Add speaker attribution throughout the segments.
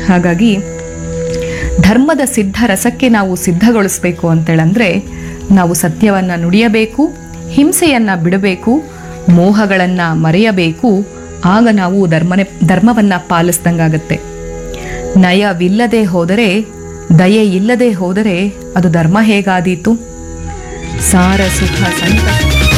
Speaker 1: ಹಾಗಾಗಿ ಧರ್ಮದ ಸಿದ್ಧ ರಸಕ್ಕೆ ನಾವು ಸಿದ್ಧಗೊಳಿಸ್ಬೇಕು ಅಂತೇಳಂದ್ರೆ ನಾವು ಸತ್ಯವನ್ನ ನುಡಿಯಬೇಕು ಹಿಂಸೆಯನ್ನ ಬಿಡಬೇಕು ಮೋಹಗಳನ್ನ ಮರೆಯಬೇಕು ಆಗ ನಾವು ಧರ್ಮನೆ ಧರ್ಮವನ್ನ ಪಾಲಿಸ್ದಂಗಾಗತ್ತೆ ನಯವಿಲ್ಲದೆ ಹೋದರೆ ದಯೆ ಇಲ್ಲದೆ ಹೋದರೆ ಅದು ಧರ್ಮ ಹೇಗಾದೀತು ಸಾರ ಸುಖ ಸಂತಸ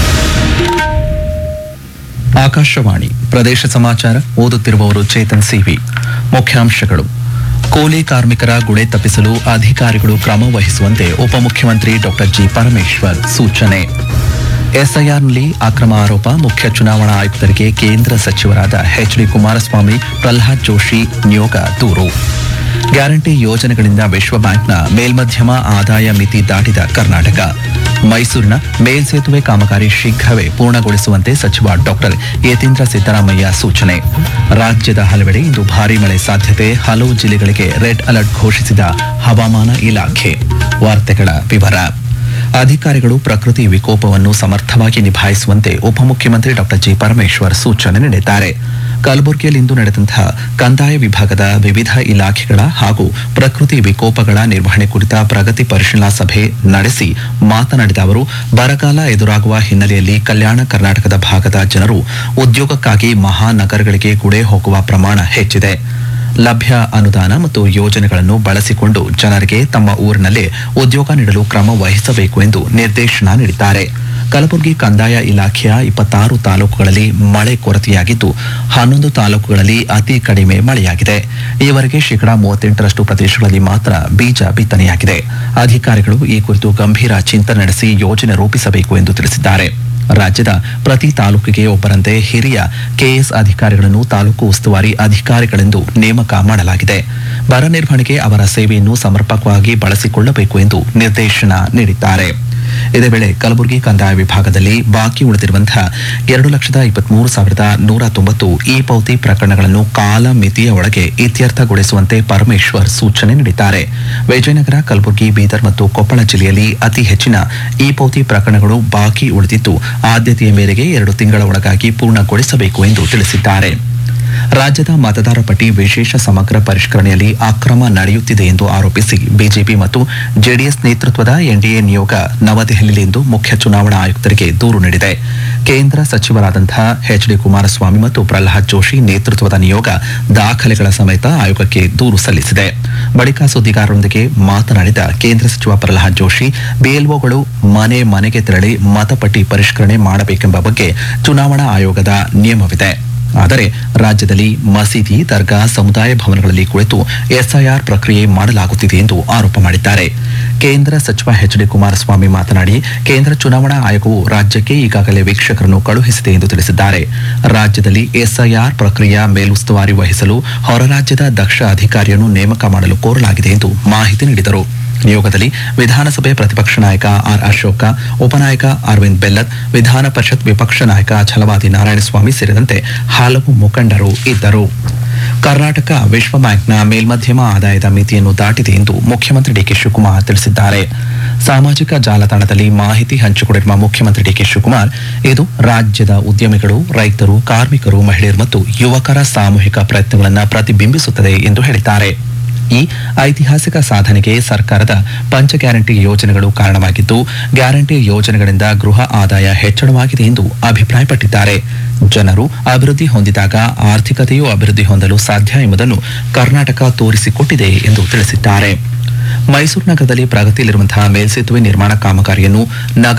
Speaker 2: ಆಕಾಶವಾಣಿ ಪ್ರದೇಶ ಸಮಾಚಾರ ಓದುತ್ತಿರುವವರು ಚೇತನ್ ಸಿವಿ ಮುಖ್ಯಾಂಶಗಳು ಕೂಲಿ ಕಾರ್ಮಿಕರ ಗುಳೆ ತಪ್ಪಿಸಲು ಅಧಿಕಾರಿಗಳು ಕ್ರಮ ವಹಿಸುವಂತೆ ಉಪಮುಖ್ಯಮಂತ್ರಿ ಡಾಕ್ಟರ್ ಜಿ ಪರಮೇಶ್ವರ್ ಸೂಚನೆ ಎಸ್ಐಆರ್ನಲ್ಲಿ ಅಕ್ರಮ ಆರೋಪ ಮುಖ್ಯ ಚುನಾವಣಾ ಆಯುಕ್ತರಿಗೆ ಕೇಂದ್ರ ಸಚಿವರಾದ ಎಚ್ ಡಿ ಕುಮಾರಸ್ವಾಮಿ ಪ್ರಲ್ಹಾದ್ ಜೋಶಿ ನಿಯೋಗ ದೂರು ಗ್ಯಾರಂಟಿ ಯೋಜನೆಗಳಿಂದ ವಿಶ್ವ ಬ್ಯಾಂಕ್ನ ಮೇಲ್ಮಧ್ಯಮ ಆದಾಯ ಮಿತಿ ದಾಟಿದ ಕರ್ನಾಟಕ ಮೈಸೂರಿನ ಮೇಲ್ಸೇತುವೆ ಕಾಮಗಾರಿ ಶೀಘ್ರವೇ ಪೂರ್ಣಗೊಳಿಸುವಂತೆ ಸಚಿವ ಡಾಕ್ಟರ್ ಯತೀಂದ್ರ ಸಿದ್ದರಾಮಯ್ಯ ಸೂಚನೆ ರಾಜ್ಯದ ಹಲವೆಡೆ ಇಂದು ಭಾರೀ ಮಳೆ ಸಾಧ್ಯತೆ ಹಲವು ಜಿಲ್ಲೆಗಳಿಗೆ ರೆಡ್ ಅಲರ್ಟ್ ಘೋಷಿಸಿದ ಹವಾಮಾನ ಇಲಾಖೆ ವಾರ್ತೆಗಳ ವಿವರ ಅಧಿಕಾರಿಗಳು ಪ್ರಕೃತಿ ವಿಕೋಪವನ್ನು ಸಮರ್ಥವಾಗಿ ನಿಭಾಯಿಸುವಂತೆ ಉಪಮುಖ್ಯಮಂತ್ರಿ ಡಾಕ್ಟರ್ ಜಿ ಪರಮೇಶ್ವರ್ ಸೂಚನೆ ನೀಡಿದ್ದಾರೆ ಕಲಬುರಗಿಯಲ್ಲಿಂದು ನಡೆದಂತಹ ಕಂದಾಯ ವಿಭಾಗದ ವಿವಿಧ ಇಲಾಖೆಗಳ ಹಾಗೂ ಪ್ರಕೃತಿ ವಿಕೋಪಗಳ ನಿರ್ವಹಣೆ ಕುರಿತ ಪ್ರಗತಿ ಪರಿಶೀಲನಾ ಸಭೆ ನಡೆಸಿ ಮಾತನಾಡಿದ ಅವರು ಬರಗಾಲ ಎದುರಾಗುವ ಹಿನ್ನೆಲೆಯಲ್ಲಿ ಕಲ್ಯಾಣ ಕರ್ನಾಟಕದ ಭಾಗದ ಜನರು ಉದ್ಯೋಗಕ್ಕಾಗಿ ಮಹಾನಗರಗಳಿಗೆ ಗುಳೆ ಹೋಗುವ ಪ್ರಮಾಣ ಹೆಚ್ಚಿದೆ ಲಭ್ಯ ಅನುದಾನ ಮತ್ತು ಯೋಜನೆಗಳನ್ನು ಬಳಸಿಕೊಂಡು ಜನರಿಗೆ ತಮ್ಮ ಊರಿನಲ್ಲೇ ಉದ್ಯೋಗ ನೀಡಲು ಕ್ರಮ ವಹಿಸಬೇಕು ಎಂದು ನಿರ್ದೇಶನ ನೀಡಿದ್ದಾರೆ ಕಲಬುರಗಿ ಕಂದಾಯ ಇಲಾಖೆಯ ಇಪ್ಪತ್ತಾರು ತಾಲೂಕುಗಳಲ್ಲಿ ಮಳೆ ಕೊರತೆಯಾಗಿದ್ದು ಹನ್ನೊಂದು ತಾಲೂಕುಗಳಲ್ಲಿ ಅತಿ ಕಡಿಮೆ ಮಳೆಯಾಗಿದೆ ಈವರೆಗೆ ಶೇಕಡಾ ಮೂವತ್ತೆಂಟರಷ್ಟು ಪ್ರದೇಶಗಳಲ್ಲಿ ಮಾತ್ರ ಬೀಜ ಬಿತ್ತನೆಯಾಗಿದೆ ಅಧಿಕಾರಿಗಳು ಈ ಕುರಿತು ಗಂಭೀರ ಚಿಂತನೆ ನಡೆಸಿ ಯೋಜನೆ ರೂಪಿಸಬೇಕು ಎಂದು ತಿಳಿಸಿದ್ದಾರೆ ರಾಜ್ಯದ ಪ್ರತಿ ತಾಲೂಕಿಗೆ ಒಬ್ಬರಂತೆ ಹಿರಿಯ ಕೆಎಸ್ ಅಧಿಕಾರಿಗಳನ್ನು ತಾಲೂಕು ಉಸ್ತುವಾರಿ ಅಧಿಕಾರಿಗಳೆಂದು ನೇಮಕ ಮಾಡಲಾಗಿದೆ ಬರ ನಿರ್ವಹಣೆಗೆ ಅವರ ಸೇವೆಯನ್ನು ಸಮರ್ಪಕವಾಗಿ ಬಳಸಿಕೊಳ್ಳಬೇಕು ಎಂದು ನಿರ್ದೇಶನ ನೀಡಿದ್ದಾರೆ ಇದೇ ವೇಳೆ ಕಲಬುರಗಿ ಕಂದಾಯ ವಿಭಾಗದಲ್ಲಿ ಬಾಕಿ ಉಳಿದಿರುವಂತಹ ಎರಡು ಲಕ್ಷದ ಇಪ್ಪತ್ಮೂರು ಸಾವಿರದ ನೂರ ತೊಂಬತ್ತು ಇ ಪೌತಿ ಪ್ರಕರಣಗಳನ್ನು ಕಾಲ ಮಿತಿಯ ಒಳಗೆ ಇತ್ಯರ್ಥಗೊಳಿಸುವಂತೆ ಪರಮೇಶ್ವರ್ ಸೂಚನೆ ನೀಡಿದ್ದಾರೆ ವಿಜಯನಗರ ಕಲಬುರಗಿ ಬೀದರ್ ಮತ್ತು ಕೊಪ್ಪಳ ಜಿಲ್ಲೆಯಲ್ಲಿ ಅತಿ ಹೆಚ್ಚಿನ ಇ ಪೌತಿ ಪ್ರಕರಣಗಳು ಬಾಕಿ ಉಳಿದಿದ್ದು ಆದ್ಯತೆಯ ಮೇರೆಗೆ ಎರಡು ತಿಂಗಳ ಒಳಗಾಗಿ ಪೂರ್ಣಗೊಳಿಸಬೇಕು ಎಂದು ತಿಳಿಸಿದ್ದಾರೆ ರಾಜ್ಯದ ಮತದಾರ ಪಟ್ಟಿ ವಿಶೇಷ ಸಮಗ್ರ ಪರಿಷ್ಕರಣೆಯಲ್ಲಿ ಅಕ್ರಮ ನಡೆಯುತ್ತಿದೆ ಎಂದು ಆರೋಪಿಸಿ ಬಿಜೆಪಿ ಮತ್ತು ಜೆಡಿಎಸ್ ನೇತೃತ್ವದ ಎನ್ಡಿಎ ನಿಯೋಗ ನವದೆಹಲಿಯಲ್ಲಿಂದು ಮುಖ್ಯ ಚುನಾವಣಾ ಆಯುಕ್ತರಿಗೆ ದೂರು ನೀಡಿದೆ ಕೇಂದ್ರ ಸಚಿವರಾದಂತಹ ಎಚ್ ಡಿ ಕುಮಾರಸ್ವಾಮಿ ಮತ್ತು ಪ್ರಲ್ಹಾದ್ ಜೋಶಿ ನೇತೃತ್ವದ ನಿಯೋಗ ದಾಖಲೆಗಳ ಸಮೇತ ಆಯೋಗಕ್ಕೆ ದೂರು ಸಲ್ಲಿಸಿದೆ ಬಳಿಕ ಸುದ್ದಿಗಾರರೊಂದಿಗೆ ಮಾತನಾಡಿದ ಕೇಂದ್ರ ಸಚಿವ ಪ್ರಲ್ಹಾದ್ ಜೋಶಿ ಬಿಎಲ್ಒಗಳು ಮನೆ ಮನೆಗೆ ತೆರಳಿ ಮತಪಟ್ಟಿ ಪರಿಷ್ಕರಣೆ ಮಾಡಬೇಕೆಂಬ ಬಗ್ಗೆ ಚುನಾವಣಾ ಆಯೋಗದ ನಿಯಮವಿದೆ ಆದರೆ ರಾಜ್ಯದಲ್ಲಿ ಮಸೀದಿ ದರ್ಗಾ ಸಮುದಾಯ ಭವನಗಳಲ್ಲಿ ಕುಳಿತು ಎಸ್ಐಆರ್ ಪ್ರಕ್ರಿಯೆ ಮಾಡಲಾಗುತ್ತಿದೆ ಎಂದು ಆರೋಪ ಮಾಡಿದ್ದಾರೆ ಕೇಂದ್ರ ಸಚಿವ ಎಚ್ ಡಿ ಕುಮಾರಸ್ವಾಮಿ ಮಾತನಾಡಿ ಕೇಂದ್ರ ಚುನಾವಣಾ ಆಯೋಗವು ರಾಜ್ಯಕ್ಕೆ ಈಗಾಗಲೇ ವೀಕ್ಷಕರನ್ನು ಕಳುಹಿಸಿದೆ ಎಂದು ತಿಳಿಸಿದ್ದಾರೆ ರಾಜ್ಯದಲ್ಲಿ ಎಸ್ಐಆರ್ ಪ್ರಕ್ರಿಯೆಯ ಮೇಲುಸ್ತುವಾರಿ ವಹಿಸಲು ಹೊರ ರಾಜ್ಯದ ದಕ್ಷ ಅಧಿಕಾರಿಯನ್ನು ನೇಮಕ ಮಾಡಲು ಕೋರಲಾಗಿದೆ ಎಂದು ಮಾಹಿತಿ ನೀಡಿದರು ನಿಯೋಗದಲ್ಲಿ ವಿಧಾನಸಭೆ ಪ್ರತಿಪಕ್ಷ ನಾಯಕ ಆರ್ ಅಶೋಕ ಉಪನಾಯಕ ಅರವಿಂದ್ ಬೆಲ್ಲದ್ ವಿಧಾನ ಪರಿಷತ್ ವಿಪಕ್ಷ ನಾಯಕ ಛಲವಾದಿ ನಾರಾಯಣಸ್ವಾಮಿ ಸೇರಿದಂತೆ ಹಲವು ಮುಖಂಡರು ಇದ್ದರು ಕರ್ನಾಟಕ ವಿಶ್ವ ಬ್ಯಾಂಕ್ನ ಮೇಲ್ಮಧ್ಯಮ ಆದಾಯದ ಮಿತಿಯನ್ನು ದಾಟಿದೆ ಎಂದು ಮುಖ್ಯಮಂತ್ರಿ ಡಿಕೆ ಶಿವಕುಮಾರ್ ತಿಳಿಸಿದ್ದಾರೆ ಸಾಮಾಜಿಕ ಜಾಲತಾಣದಲ್ಲಿ ಮಾಹಿತಿ ಹಂಚಿಕೊಂಡಿರುವ ಮುಖ್ಯಮಂತ್ರಿ ಡಿಕೆ ಶಿವಕುಮಾರ್ ಇದು ರಾಜ್ಯದ ಉದ್ಯಮಿಗಳು ರೈತರು ಕಾರ್ಮಿಕರು ಮಹಿಳೆಯರು ಮತ್ತು ಯುವಕರ ಸಾಮೂಹಿಕ ಪ್ರಯತ್ನಗಳನ್ನು ಪ್ರತಿಬಿಂಬಿಸುತ್ತದೆ ಎಂದು ಹೇಳಿದ್ದಾರೆ ಈ ಐತಿಹಾಸಿಕ ಸಾಧನೆಗೆ ಸರ್ಕಾರದ ಪಂಚ ಗ್ಯಾರಂಟಿ ಯೋಜನೆಗಳು ಕಾರಣವಾಗಿದ್ದು ಗ್ಯಾರಂಟಿ ಯೋಜನೆಗಳಿಂದ ಗೃಹ ಆದಾಯ ಹೆಚ್ಚಳವಾಗಿದೆ ಎಂದು ಅಭಿಪ್ರಾಯಪಟ್ಟಿದ್ದಾರೆ ಜನರು ಅಭಿವೃದ್ಧಿ ಹೊಂದಿದಾಗ ಆರ್ಥಿಕತೆಯೂ ಅಭಿವೃದ್ಧಿ ಹೊಂದಲು ಸಾಧ್ಯ ಎಂಬುದನ್ನು ಕರ್ನಾಟಕ ತೋರಿಸಿಕೊಟ್ಟಿದೆ ಎಂದು ತಿಳಿಸಿದ್ದಾರೆ ಮೈಸೂರು ನಗರದಲ್ಲಿ ಪ್ರಗತಿಯಲ್ಲಿರುವಂತಹ ಮೇಲ್ಸೇತುವೆ ನಿರ್ಮಾಣ ಕಾಮಗಾರಿಯನ್ನು ನಗರ